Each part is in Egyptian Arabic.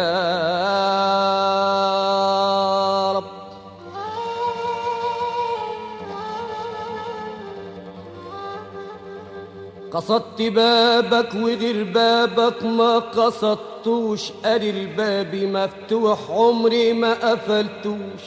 يا رب قصدت بابك وغير بابك ما قصدتوش قال الباب مفتوح عمري ما قفلتوش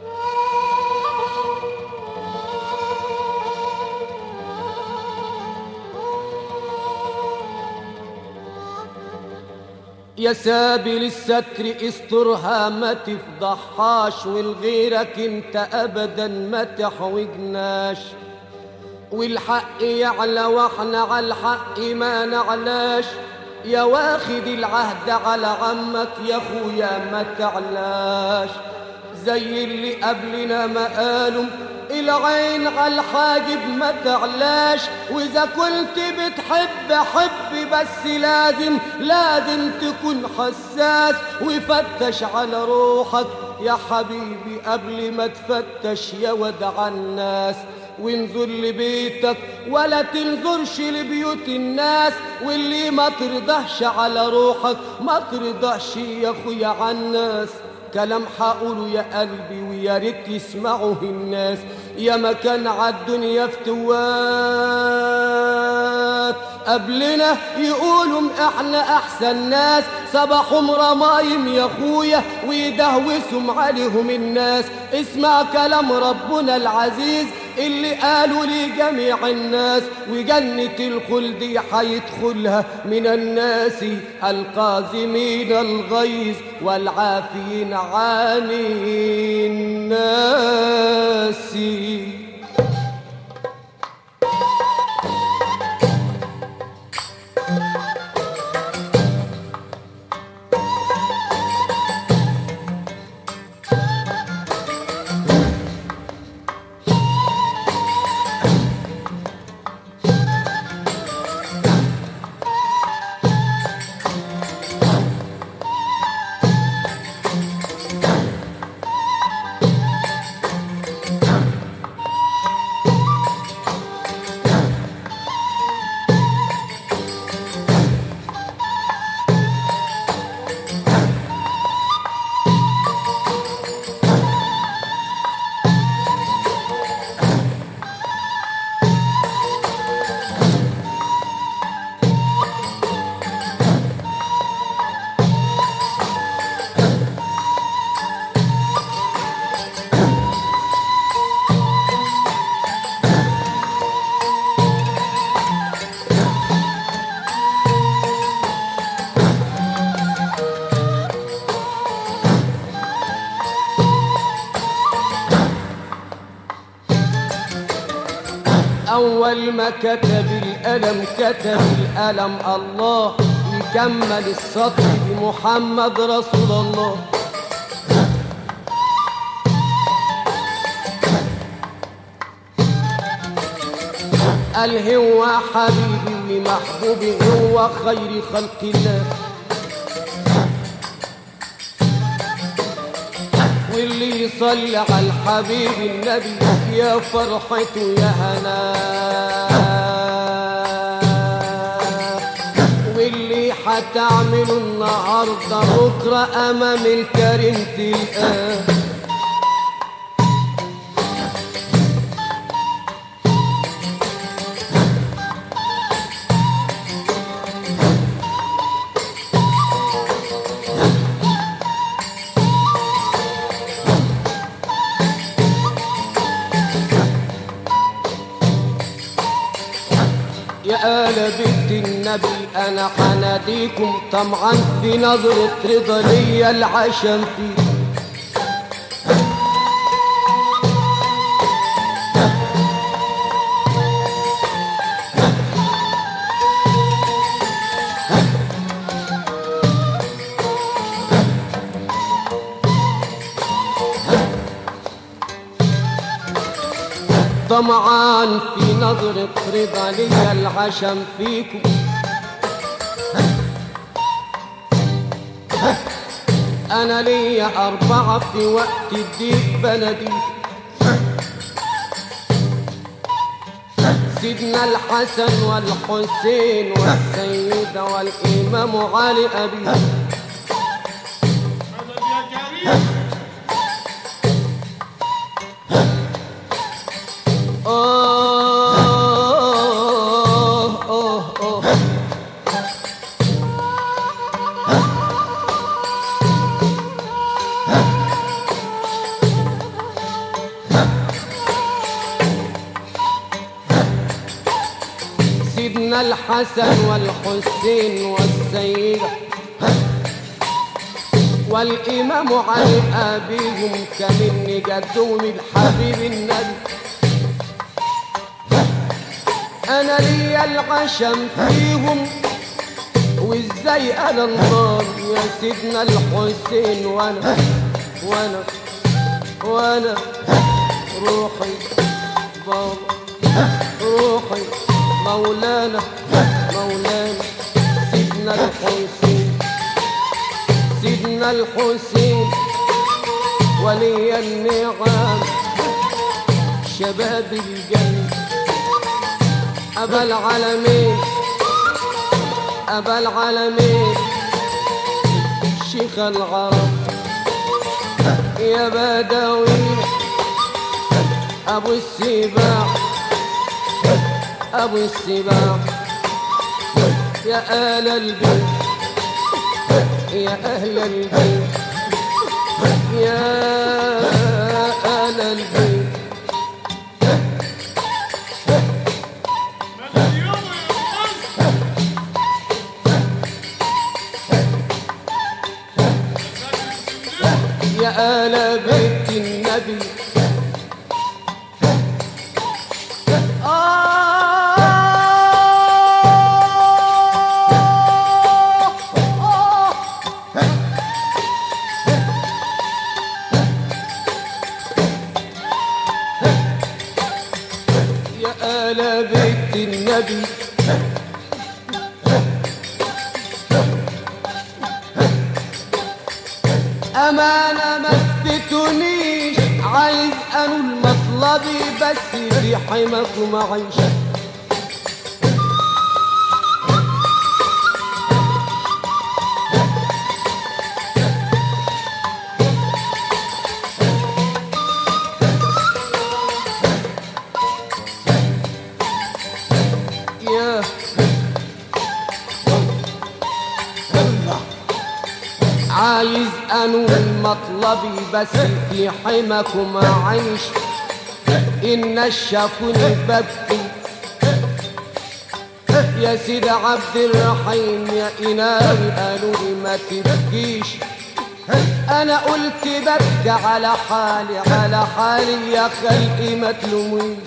يا سابل الستر استرها ما تفضحهاش والغيرك انت ابدا ما تحوجناش والحق يعلى واحنا على الحق ما نعلاش يا واخد العهد على عمك يا اخويا ما تعلاش زي اللي قبلنا ما قالوا العين على الحاجب ما تعلاش واذا كنت بتحب حب بس لازم لازم تكون حساس وفتش على روحك يا حبيبي قبل ما تفتش يا ودع الناس وانظر لبيتك ولا تنظرش لبيوت الناس واللي ما ترضحش على روحك ما ترضحش يا اخويا على الناس كلام حقوله يا قلبي ويا ريت يسمعه الناس يا مكان عالدنيا فتوات قبلنا يقولوا احنا احسن ناس صباحهم رمايم يا اخويا ويدهوسهم عليهم الناس اسمع كلام ربنا العزيز اللي قالوا لجميع الناس وجنة الخلد حيدخلها من الناس القازمين الغيظ والعافين عن الناس أول ما كتب الألم كتب الألم الله يكمل السطر بمحمد رسول الله قال هو حبيبي ومحبوبي هو خير خلق الله واللي يصلي على الحبيب النبي يا فرحته يا هنا واللي حتعمله النهارده بكره امام الكريم تلقاه يا آل بيت النبي أنا حناديكم طمعا في نظرة رضا ليا العشم فيه طمعان في نظرة رضا ليا العشم فيكم أنا ليا أربعة في وقت الضيق بناديك سيدنا الحسن والحسين والسيدة والإمام علي أبي سيدنا الحسن والحسين والسيدة والإمام علي أبيهم كمن جدهم الحبيب النبي أنا ليا العشم فيهم وإزاي أنا النار يا سيدنا الحسين وأنا وأنا وأنا روحي بابا روحي مولانا مولانا سيدنا الحسين سيدنا الحسين ولي النعم شباب الجنة أبا العالمين أبا العالمين شيخ العرب يا بدوي أبو السباع أبو السباع يا أهل البيت يا أهل البيت يا أهل البيت يا آل بيت النبي آه آه يا آل بيت النبي أمانة ما تفتنيش عايز أنول مطلبي بس في حمك ومعيش يا عايز انول مطلبي بس في حمك ومعيش ان شافوني ببكي يا سيد عبد الرحيم يا إلهي قالوا لي ما تبكيش انا قلت ببكي على حالي على حالي يا خلقي ما تلوميش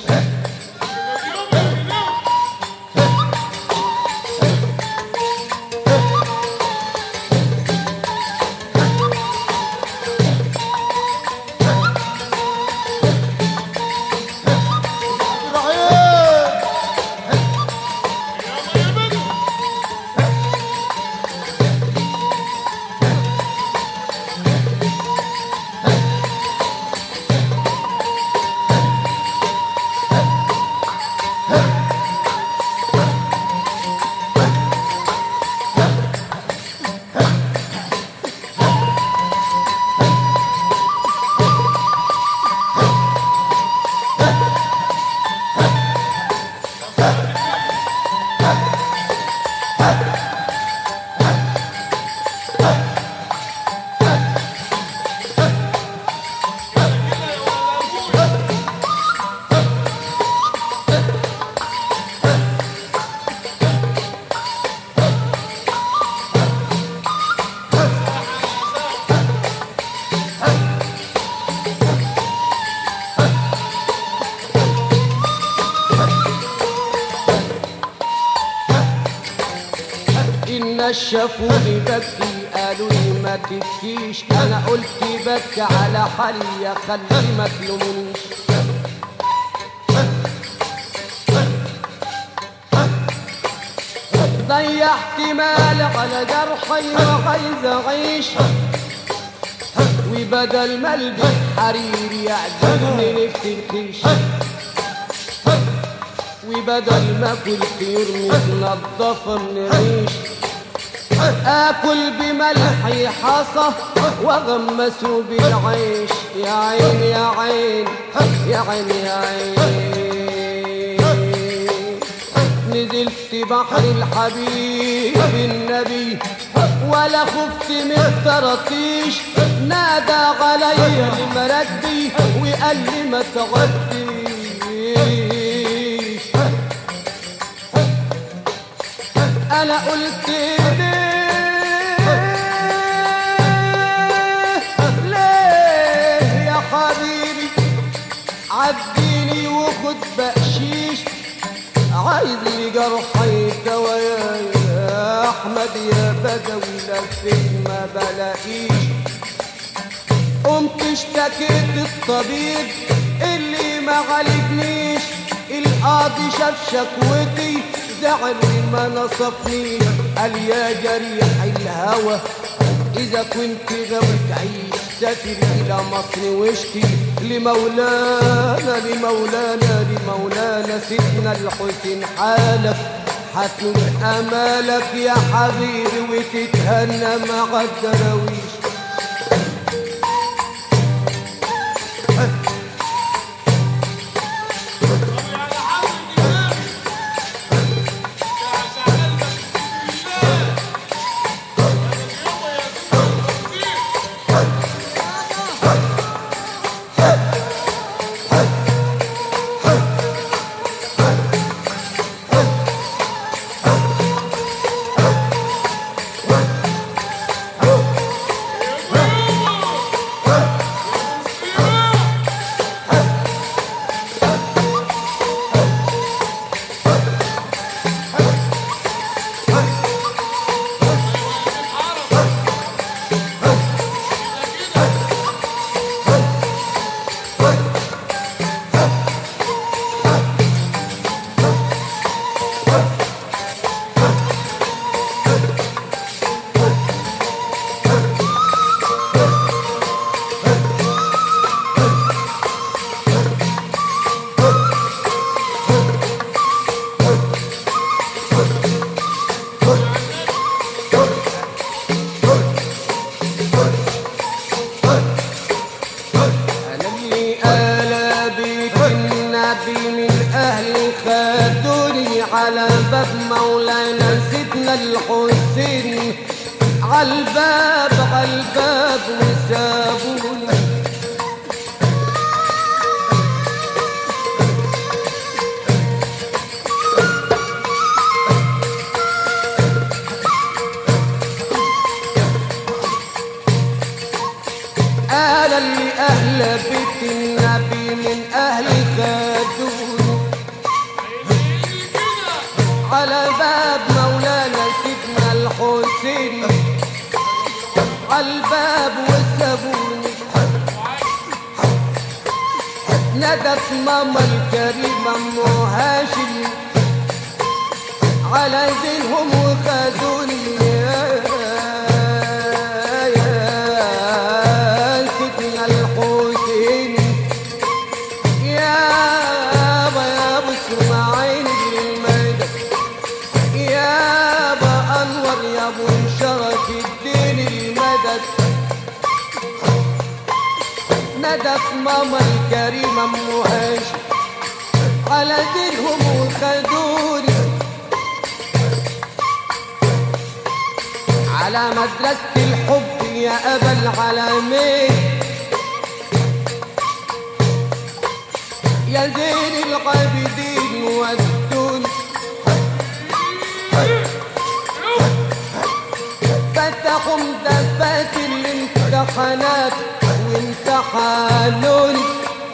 الناس شافوني ببكي قالوا لي ما تبكيش انا قلت بكي على حالي يا خلي ما تلومنيش ضيعت مال على جرحي وعايز اعيش وبدل ما البس حرير يعجبني نفسي الخيش وبدل ما اكل طيور متنضفه من ريش اكل بملحي حصى واغمسه بالعيش يا عين يا عين يا عين يا عين نزلت بحر الحبيب النبي ولا خفت من الطراطيش نادى علي المردي وقال لي ما تغديش انا قلت ليه ليه يا حبيبي عديني وخد بقشيش عايز لي جرحي دوايا يا احمد يا بدوي لفيت ما بلاقيش قمت اشتكيت الطبيب اللي ما عالجنيش القاضي شاف شكوتي زعل ما نصفنيش قال يا جريح الهوى اذا كنت غاوي تعيش سافر الى مصر واشكي لمولانا لمولانا لمولانا سيدنا الحسين حالك هتنول امالك يا حبيبي وتتهنى مع الدراويش أنا اللي آلى بيت النبي من أهلي خدوني على باب مولانا سيدنا الحسين عالباب عالباب وسابوني أنا اللي أهل بيت النبي من أهلي خدوني على باب مولانا سيدنا الحسين عالباب وسابوني ندت ماما الكريمة أم هاشم على زينهم وخدوني يا يا سيدنا الحسين يا ابا يا ابو اسماعيل المدد يا ابا انور يا ابو شرف الدين المدد ندت ماما الكريمة ام هاشم على دينهم وخدوني على مدرسة الحب يا أبا العالمين يا زين العابدين والدون فتحوا مدفات الامتحانات وامتحانوني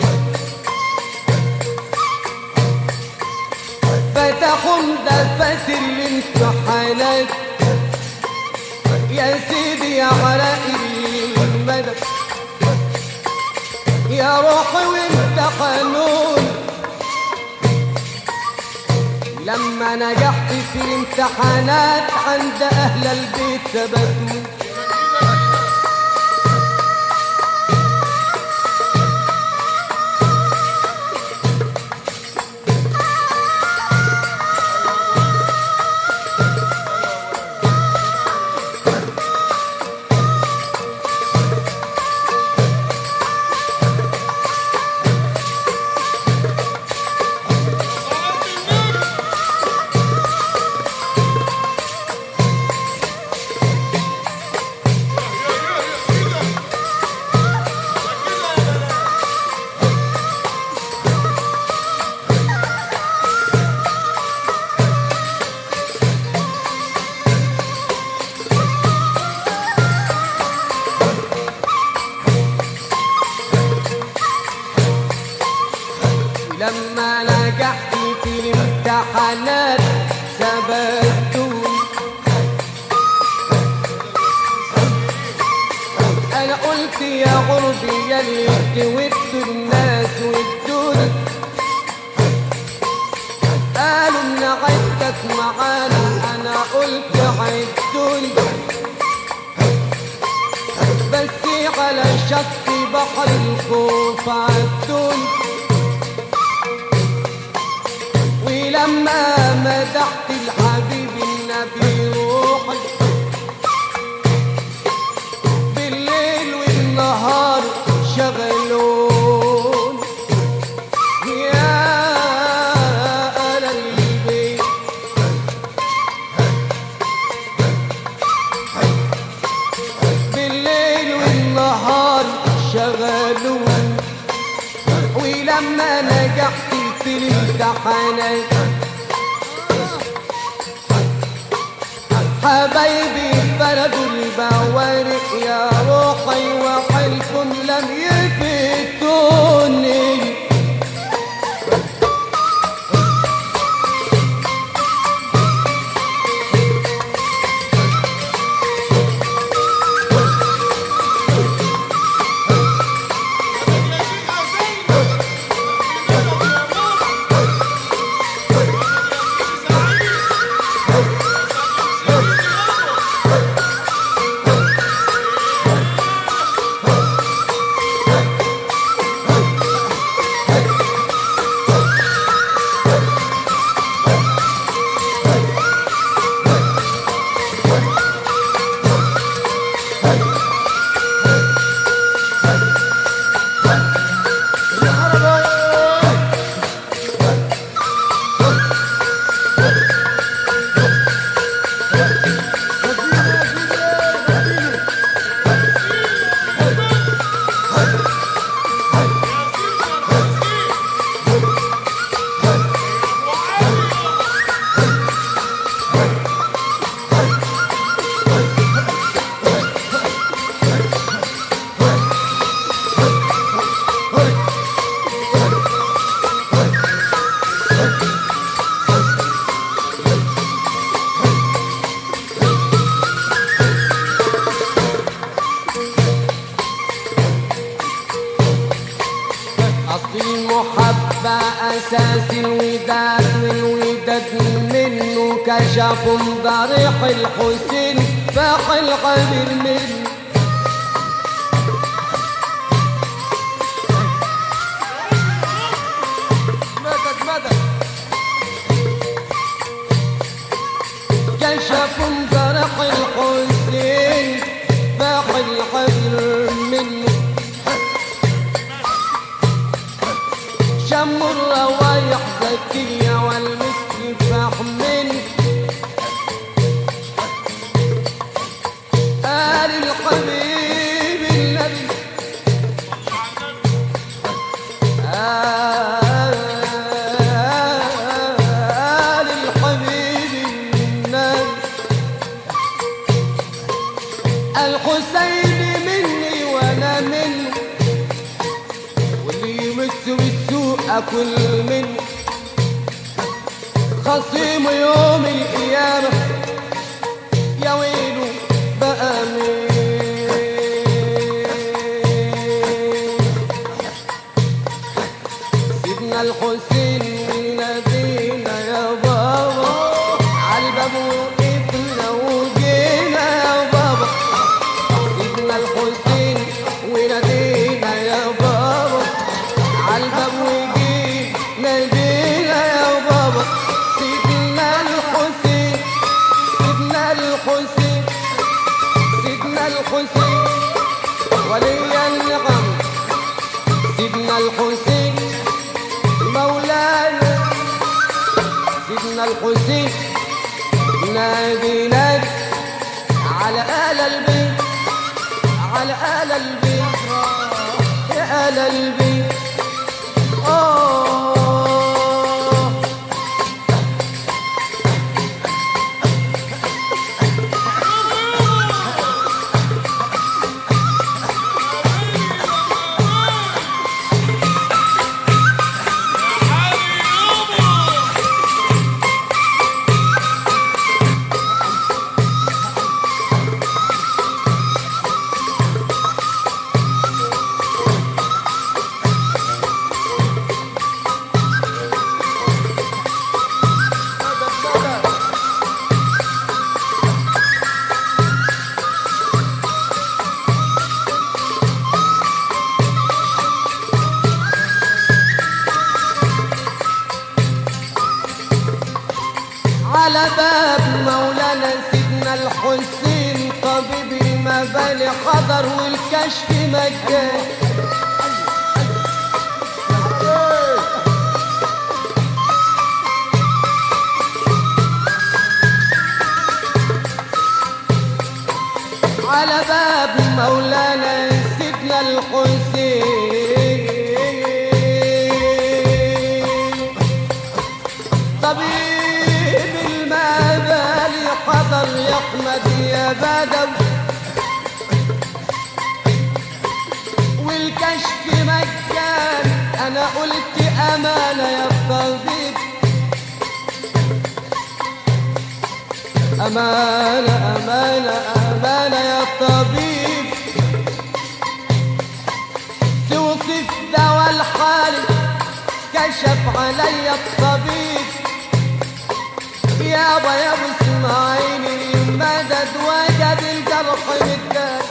فتحوا مدفات الامتحانات يا سيدي يا علاء المدد يا روحي وامتحنون لما نجحت في الامتحانات عند اهل البيت ثبتوا الامتحانات ثبتوني انا قلت يا غربي يا اللي ودوا الناس ودوني قالوا ان عدتك معانا انا قلت عدوني بس على شط بحر الخوف عدوني ولما مدحت الحبيب النبي روحي بالليل والنهار شغلون يا أهل البيت بالليل والنهار شغلون ولما نجحت في الامتحانات حبايبي بلدوا البوارق يا روحي وحلكم لم يفتوني أصل المحبة أساس الوداد والوداد منه كشف ضريح الحسين فاح الغبر منه مدد مدد كشف ضريح الحسين فاح الغبر منه شم الروايح زكية والمسك فحمل آل الحبيب النبي آل الحبيب النبي الحسين مني وانا منه واللي يمس بالسوء اكل منه خصيم يوم القيامة يا ويله بقى مين سيدنا الحسين ونادينا يا بابا عالباب وقفنا وجينا يا بابا سيدنا الحسين ونادينا يا بابا عالباب وجينا نادينا يا بابا سيدنا الحسين سيدنا الحسين سيدنا الحسين ولي النعم سيدنا الحسين مولانا سيدنا الحسين نادي نادي على آل البيت على آل البيت يا آل البيت آه على باب مولانا سيدنا الحسين طبيب المبالي حضر والكشف مجان على باب مولانا سيدنا الحسين طبيب المبالي حضر يحمد يا بدو والكشف مجان انا قلت امانه يا طبيب أمانة أمانة أمانة يا طبيب توصف دواء الحال كشف علي الطبيب يابا يا ابو اسماعيل المدد وجد الجرح متداد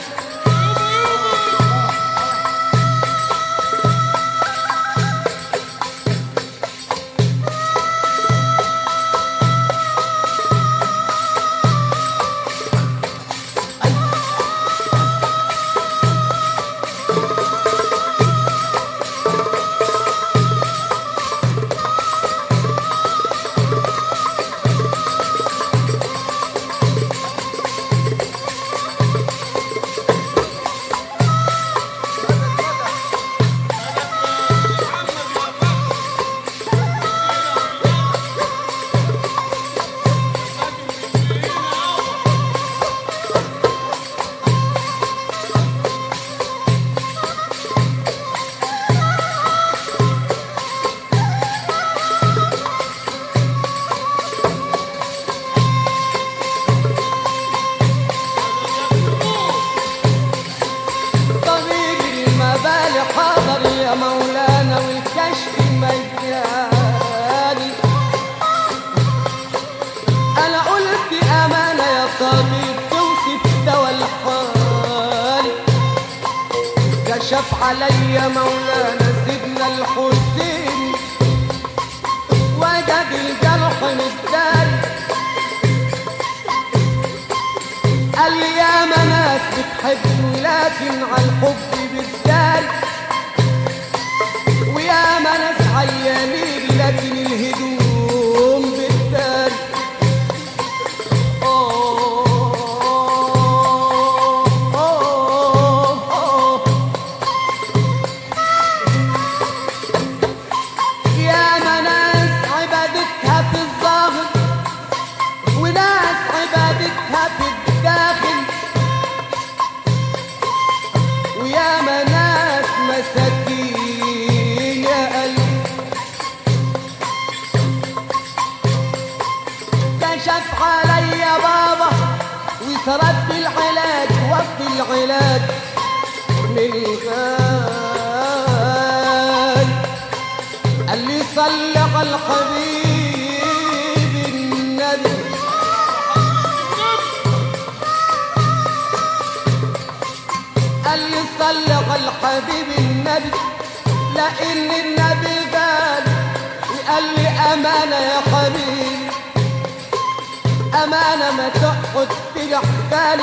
طبيب المبالي حاضر يا مولانا والكشف مجاني انا قلت امانه يا طبيب توصف دواء الحال كشف علي مولانا سيدنا الحسين وجد الجرح متداري قال لي يا ناس بتحبني لكن على الحب بالدار ويا ناس عيانين لكن الهدوم بالدار أوه، أوه، أوه. يا ناس عبادتها في الظاهر وناس عبادتها في الداخل ويا ناس مساكين يا قلب كشف علي يا بابا وصرف بالعلاج وسط العلاج من الغال قال لي صل على الحبيب النبي قال لي صل على الحبيب النبي لان النبي قال وقال لي امانه يا حبيبي امانه ما تقعد في حالي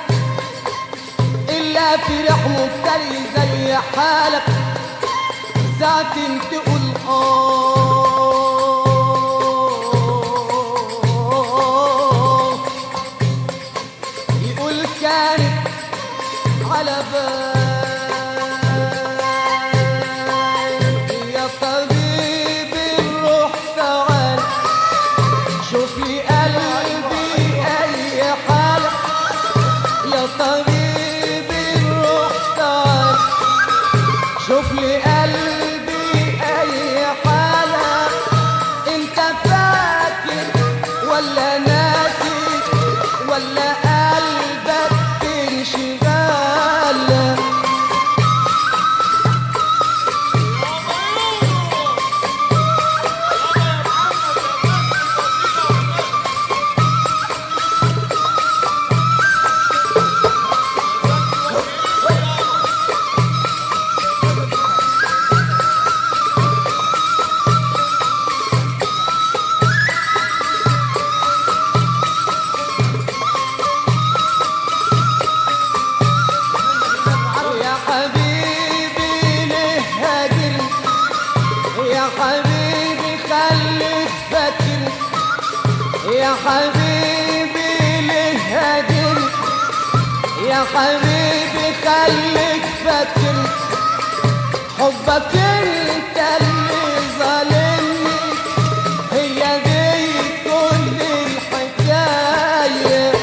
الا في ريح مبتلي زي حالك ساعة تقول آه يقول كانت على بال يا طبيب الروح تعال شوف لي قلبي أي حالة يا طبيب الروح تعال شوف لي قلبي أي حالة أنت فاكر ولا ناسي ولا قلبك انشغال حبيبي ليه هاجر يا حبيبي خليك فاكر حبك انت اللي ظالمني هي دي كل الحكايه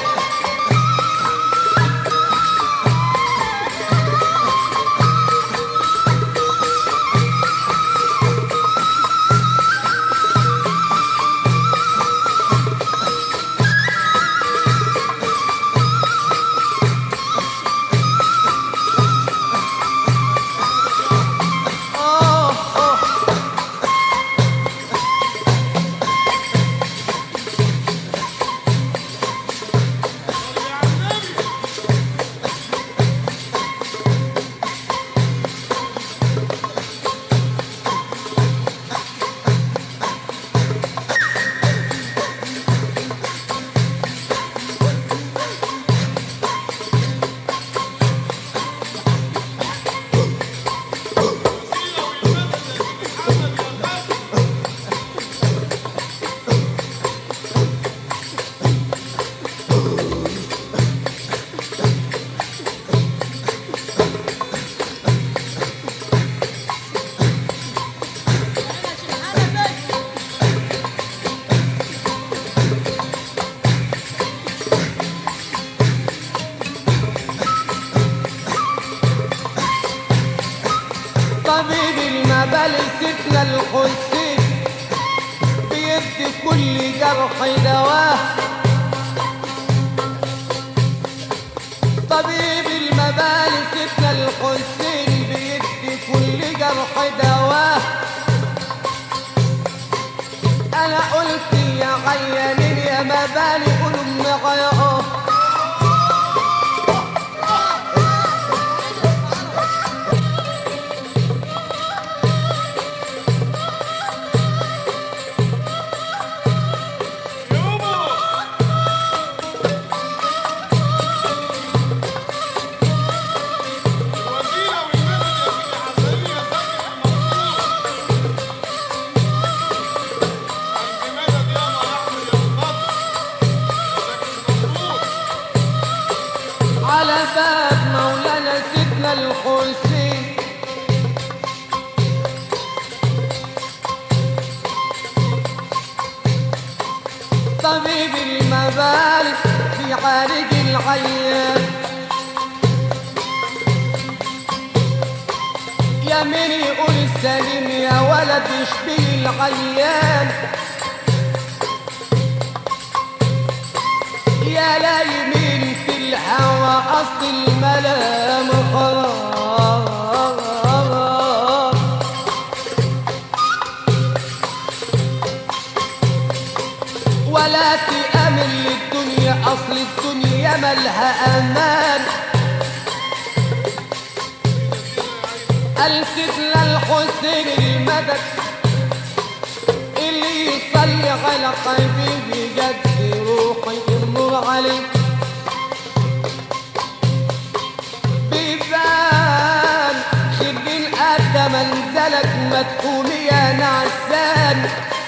آه آه طبيب المبالي سيدنا الحسين بيدي كل جرح دواه طبيب المبالي سيدنا الحسين بيدي كل جرح دواه انا قلت يا عيانين يا مبالي قولوا معايا اه على باب مولانا سيدنا الحسين طبيب المبالغ بيعالج العيان يا مين يقول السليم يا ولد يشبه العيان يا لا يمين في الهوى أصل الملام خلاص ولا تأمن للدنيا أصل الدنيا ملها أمان قال سيدنا الحسين المدد اللي يصلي على حبيبي جد روحي النور عليه بيبان شربين قد منزلك ما تقوم يا نعسان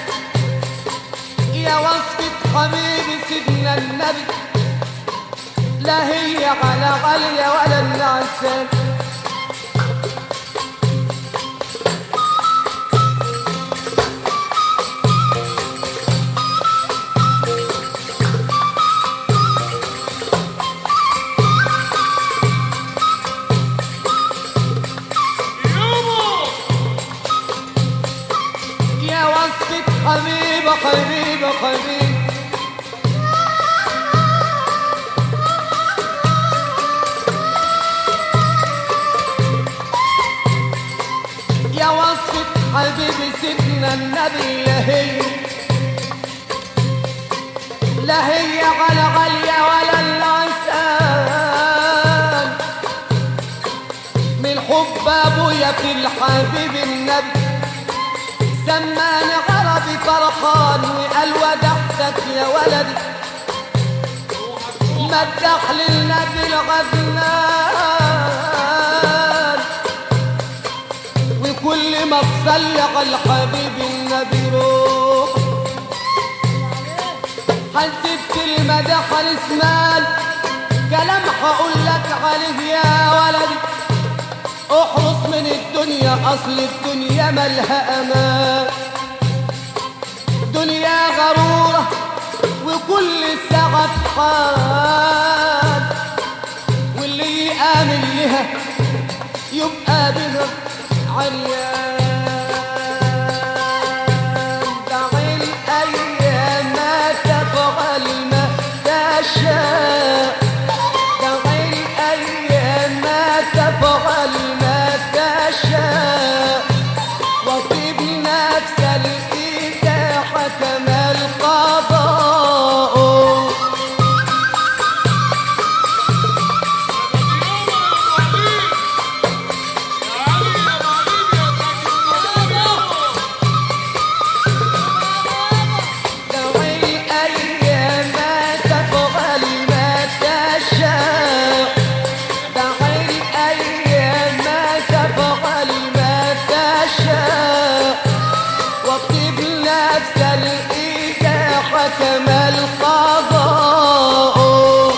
يا وصفة حبيبي سيدنا النبي لا هي على غالية ولا النعسان يا وصفة حبيبة حبيبة حبيبة يا وصفة حبيبي سيدنا النبي لا هي لا هي على غالية ولا العسل من حب ابويا في الحبيب النبي سماني عربي فرحان وقال ودحتك يا ولدي مدح للنبي الغدنان وكل ما تصلي على الحبيب النبي روح حنسيب كلمة ده حنسمال كلام هقول لك عليه يا ولدي احرص من الدنيا اصل الدنيا ملها امان دنيا غرورة وكل ساعة حال واللي يآمن لها يبقى بها عريان دع الأيام تفعل ما تشاء دع الأيام تفعل ما تشاء وطيب نفس الإذا حكم القضاء دع الأيام تفعل ما تشاء دع الأيام تفعل ما تشاء واطيب نفس الإذا حكم القضاء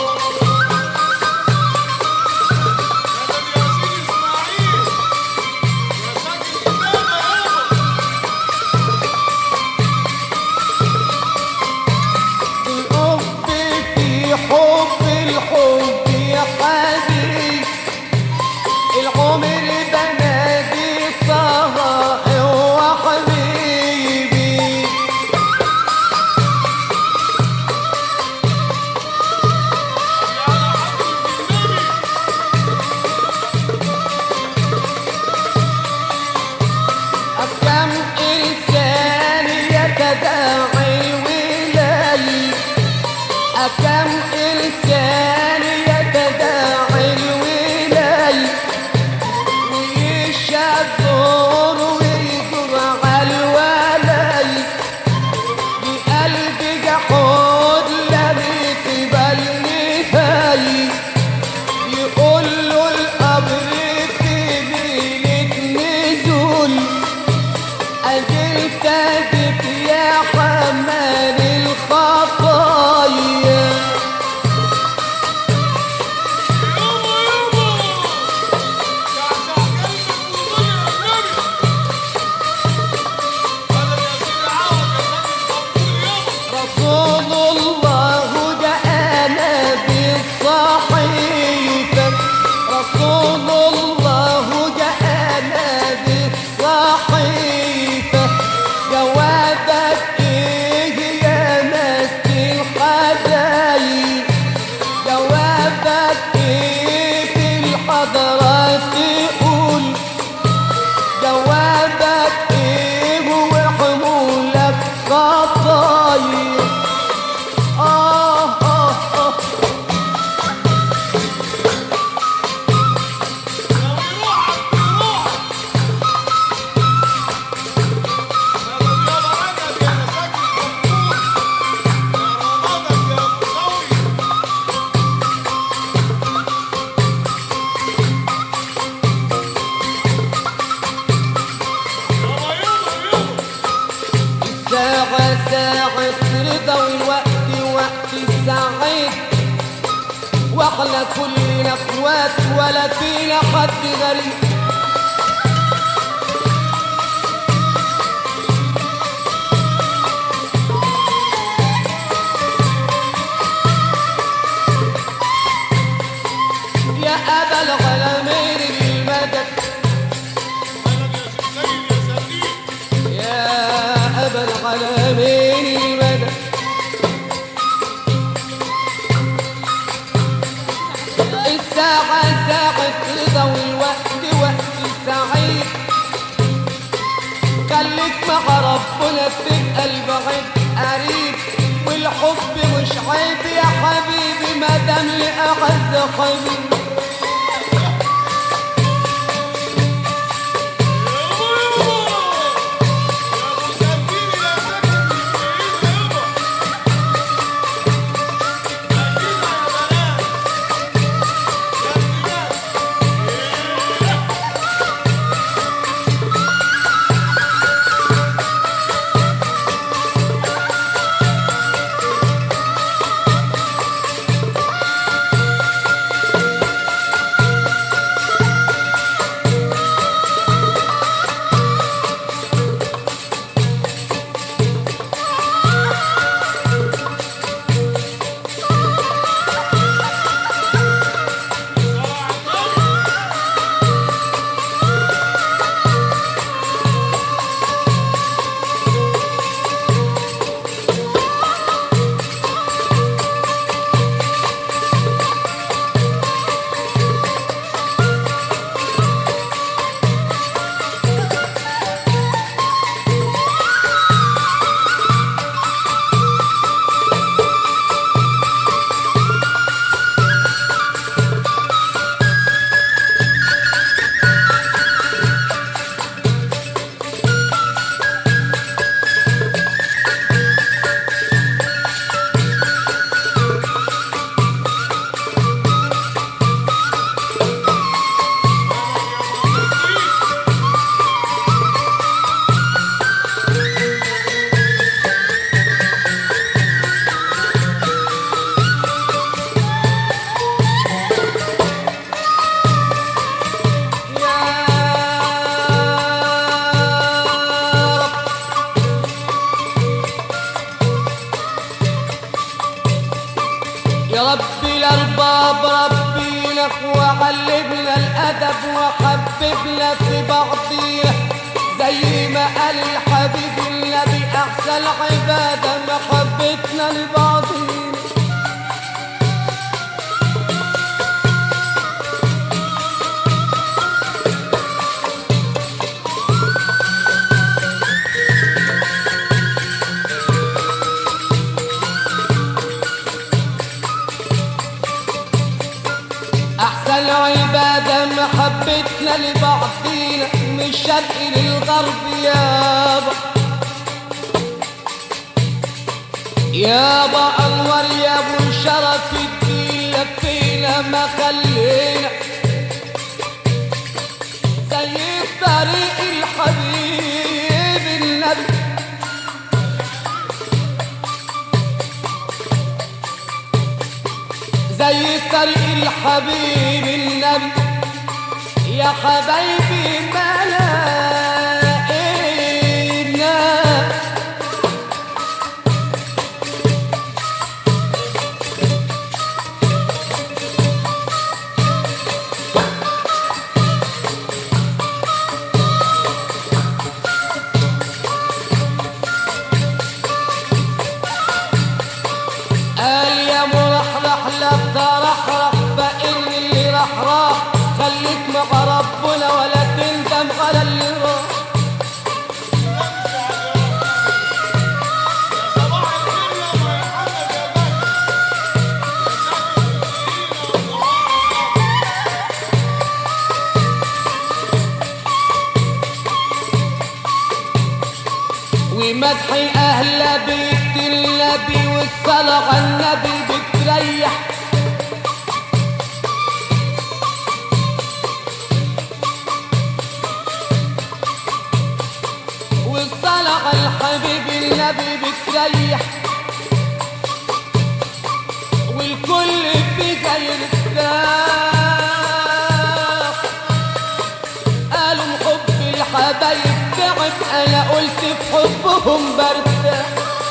الحب في حب الحب يا حبيبي العمر بنادي طه وحبيبي أكم إنسان يتداعي الولاي أكم إنسان يتداعي الولاي ويشذر ويجر على الولاي بقلب جحود لم يقبل نهاية يقول له القبر في ليلة نزول أجل تجد يا حمال الخطايا رسول الله جاءنا بالصحيفة رسول الله جاءنا بالصحيفة جوابك ايه يا ناس الحدايب جوابك ايه في الحضرات تقول جوابك ايه وحمولك خطايا آه آه آه الساعة ساعة رضا والوقت وقت السعيد واحنا كلنا اخوات ولا فينا حد غريب يا أبا الغلامين المدد يا أبا العالمين المدد الساعة ساعة رضا والوقت وقت سعيد خليك مع ربنا تبقى البعيد قريب والحب مش عيب يا حبيبي ما دام لأعز حبيبي علمنا الأدب وحببنا في بعضينا زي ما قال الحبيب النبي أحسن عبادة محبتنا لبعضينا أحسن عبادة محبتنا لبعضينا من الشرق للغرب يابا يابا أنور يا أبو شرف الدين لفينا ما خلينا زي طريق الحبيب النبي زي طريق الحبيب النبي يا حبايبي ما لقينا قال يا مرحرح لا ترحرح فإن اللي راح راح خليك مع ربنا ولا تندم على اللي راح ومدح أهل بيت النبي والصلاة على النبي بتريح والصلاة على الحبيب النبي بتريح والكل فيها يرتاح قالوا حب الحبايب تعب انا قلت في حبهم برتاح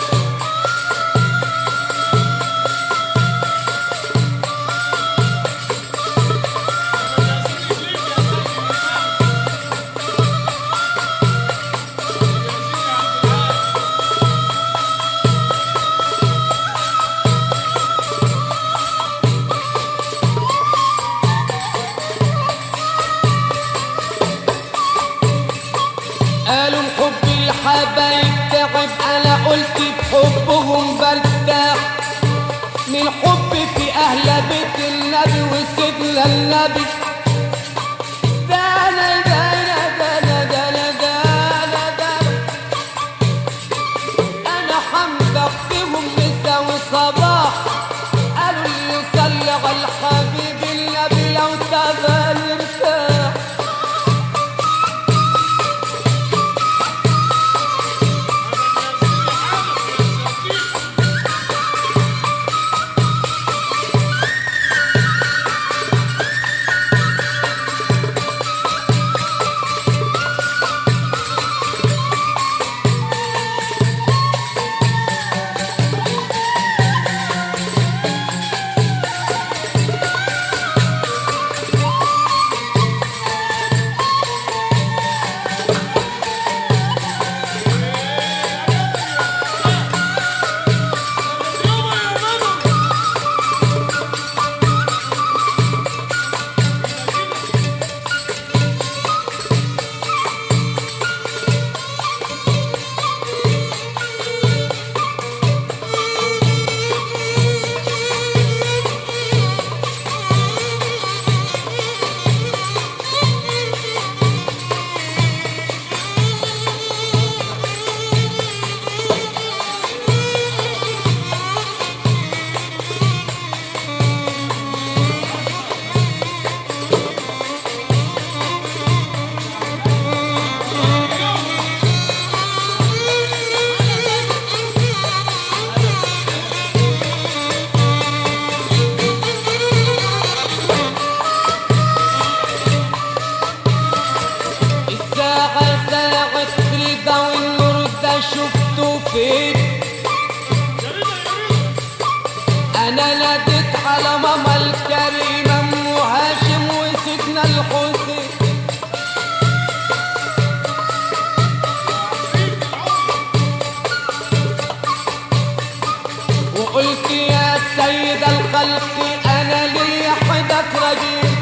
قالوا حب الحبايب تعب انا قلت في حبهم برتاح من حب في اهل بيت النبي وسيدنا النبي ده انا ده انا ده انا ده انا ده انا ده انا حمدك فيهم مسا وصباح قالوا اللي يصلي على الحبيب النبي لو تبان ارتاح الساعة ساعة رضا والنور ده شفته فين أنا ناديت على ماما الكريمة أم هاشم رجيم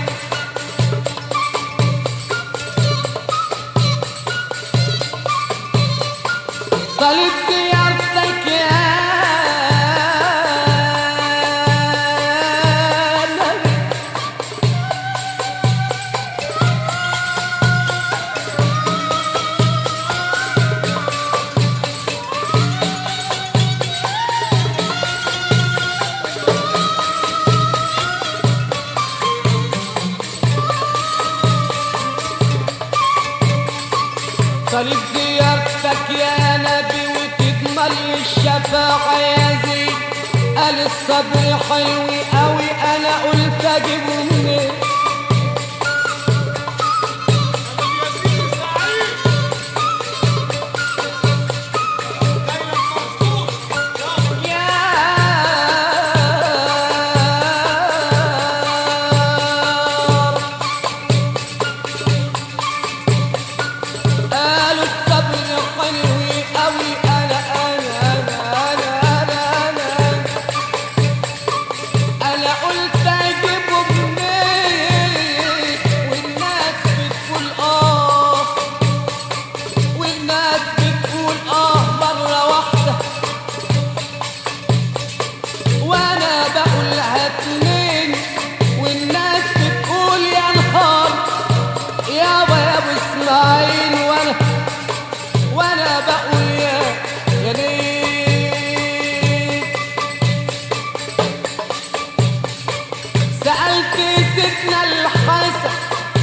طالب زيارتك يا نبي طالب زيارتك يا نبي وتكمل الشفاعة يا زيد قال الصبر حلو قوي انا قلت اجيبه منين يا قالوا الصبر حلو قوي انا انا انا انا انا انا انا قلت اجيبه منين والناس بتقول اه والناس بتقول اه مره واحده وانا بقولها اتنين والناس بتقول يا نهار يابا يا ابو اسماعيل وانا وانا بقول يا يا ليل سألت سيدنا الحسن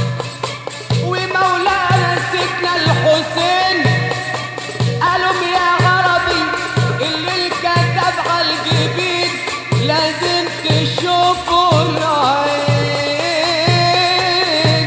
ومولانا سيدنا الحسين قالوا يا عربي اللي الكتب على الجبين لازم تشوفوا العين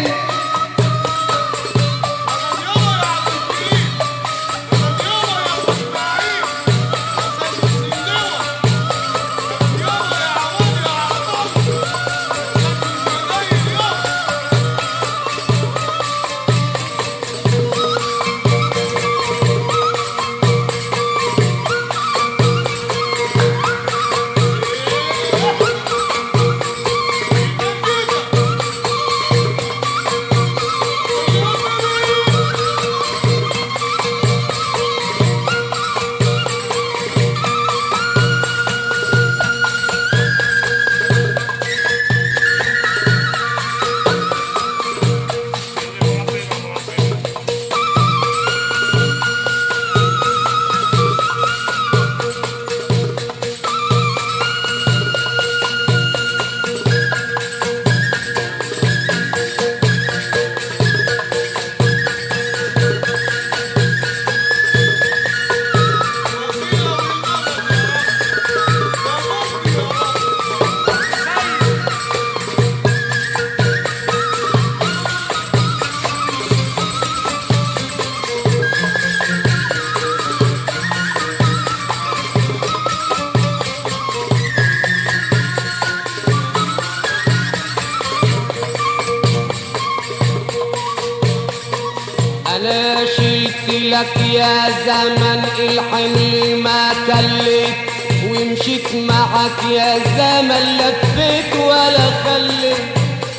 انا شلت لك يا زمن الحمل ما كلت ومشيت معك يا زمن لفيت ولا خليت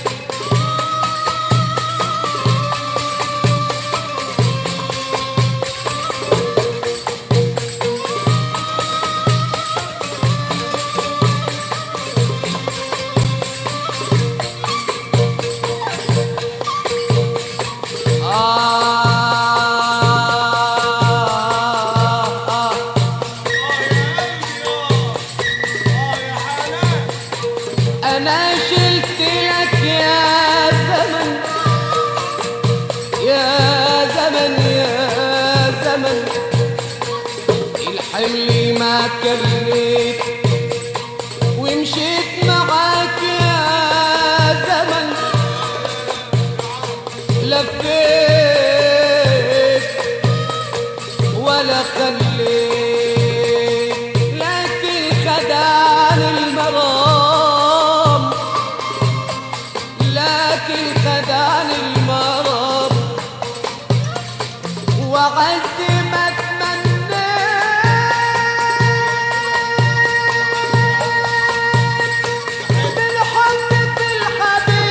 آه آه أنا شلت لك يا زمن يا زمن يا زمن الحمل ما كليت ومشيت معاك يا زمن لفيت ولا خليت لكن خدان المرام لكن خدان المرام وعز ما تمنيت بالحب في الحبيب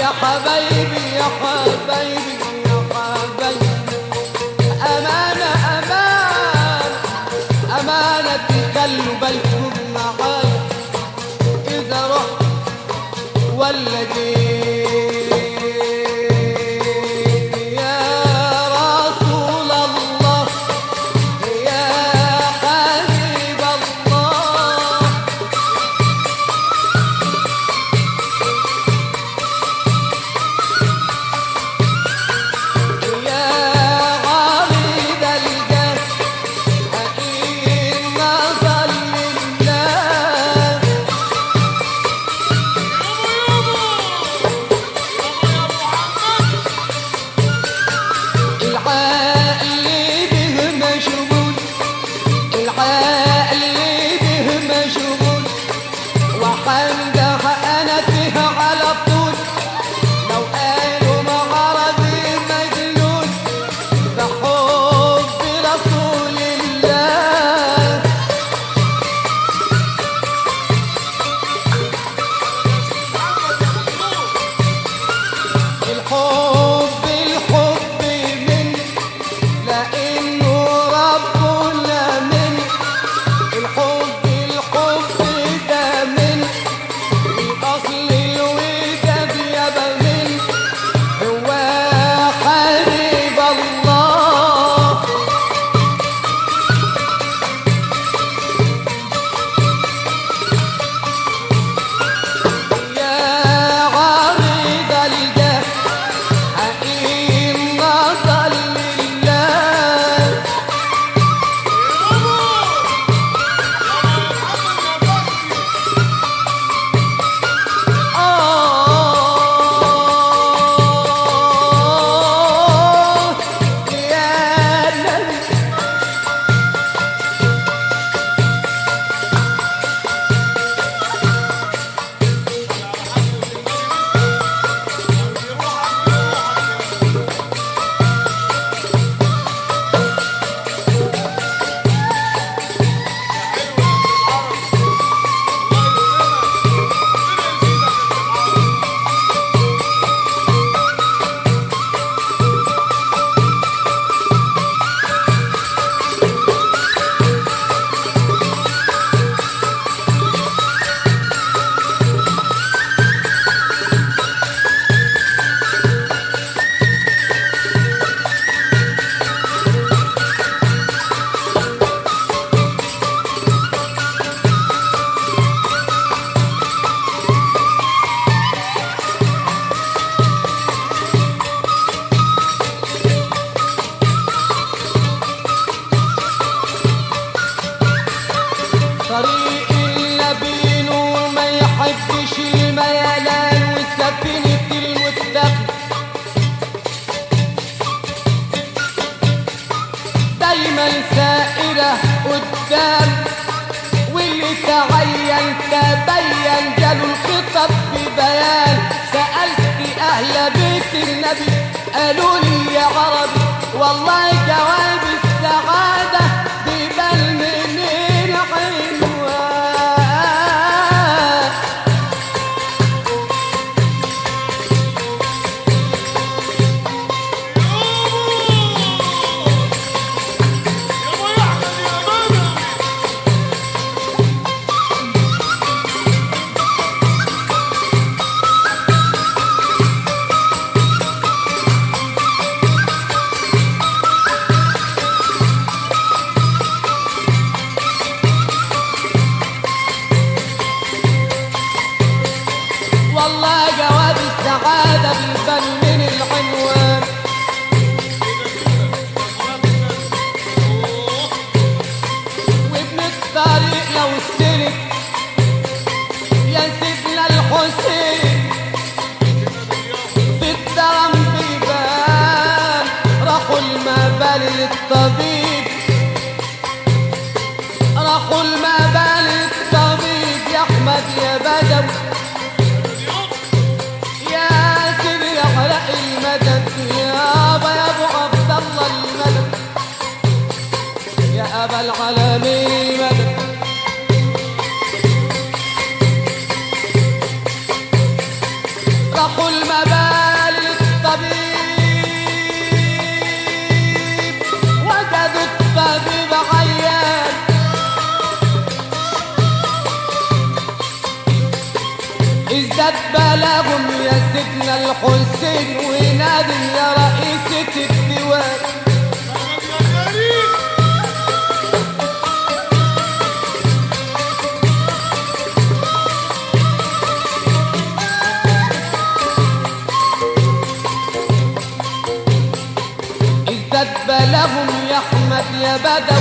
يا حبايبي يا حبايبي يا حبايبي أمانة أمانة أمانة تخلوا بالكم معايا إذا رحت ولا جيت يا رسول الله يا حبيب الله يا عريض الجاه حقيقي النظر لله العقل به مشغول العقل به مشغول وحنجح انا فيه على طول لو قالوا معرضي مجنون بحب رسول الله الحب الحب من لانه ربنا من الحب الحب ده من اصل الوداد يا بمن هو حبيب الله يا عريض الجاه حقيقي النظر لله آه يا نبي طريق اللبين وما يحبش الميلان وسفينة المتقي دايما سائرة قدام واللي تعين تبين جاله الخطب ببيان سألت أهل بيت النبي قالوا لي يا عربي والله جواب السعادة بيبان من العنوان والله جواب السعادة بيبان من العنوان وابن الطريق لو سلك يا سيدنا الحسين في الدرم بيبان راحوا المبال للطبيب راحوا المبال للطبيب يا احمد يا بدوي يا سيدي احرق المدد يابا يا ابو عبد الله المدد يا ابا العالمين المدد راحوا وما بال الطبيب وجدوا الطبيب عيان ازداد بلاغهم يا سيدنا الحسين ونادي يا رئيسة الديوان ازداد بلاغهم يا احمد يا بدو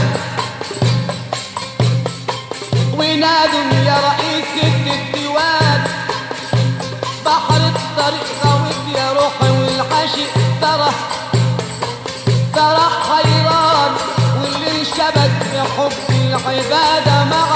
ونادوا يا رئيسة الديوان بحر الطريق غويت يا روحي والعاشق ترى ترى حيران واللي انشبك بحب العبادة مع